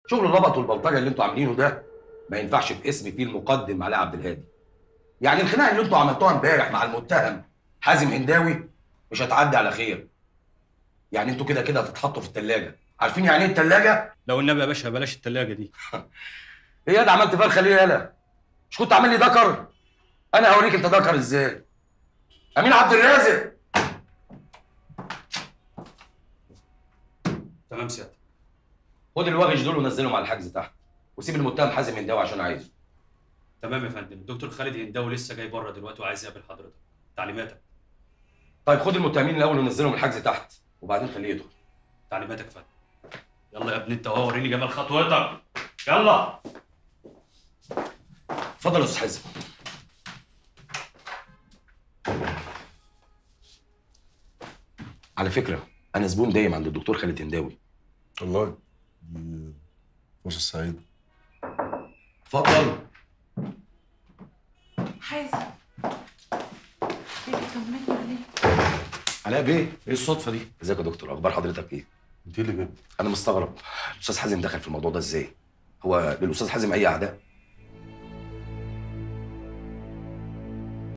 شغل الربط والبلطجه اللي انتوا عاملينه ده ما ينفعش في اسم فيه المقدم علاء عبد الهادي يعني الخناقه اللي انتوا عملتوها امبارح مع المتهم حازم هنداوي مش هتعدي على خير يعني انتوا كده كده هتتحطوا في الثلاجه عارفين يعني ايه الثلاجه لو النبي يا باشا بلاش التلاجة دي ايه يا ده عملت فرخه ليه يالا مش كنت عامل لي دكر انا هوريك انت دكر ازاي امين عبد الرازق تمام سيادة خد الوغش دول ونزلهم على الحجز تحت وسيب المتهم حازم هنداوي عشان عايزه تمام يا فندم الدكتور خالد هنداوي لسه جاي بره دلوقتي وعايز يقابل حضرتك تعليماتك طيب خد المتهمين الاول ونزلهم الحجز تحت وبعدين خليه يدخل تعليماتك يا فندم يلا يا ابني انت وهو وريني جمال خطوتك يلا اتفضل يا استاذ حازم على فكره انا زبون دايم عند الدكتور خالد هنداوي والله دي فرصة سعيدة اتفضل حازم بيبي طمني عليك علاء بيه ايه الصدفه دي ازيك يا دكتور اخبار حضرتك ايه انت اللي جبت انا مستغرب الاستاذ حازم دخل في الموضوع ده ازاي هو للاستاذ حازم اي اعداء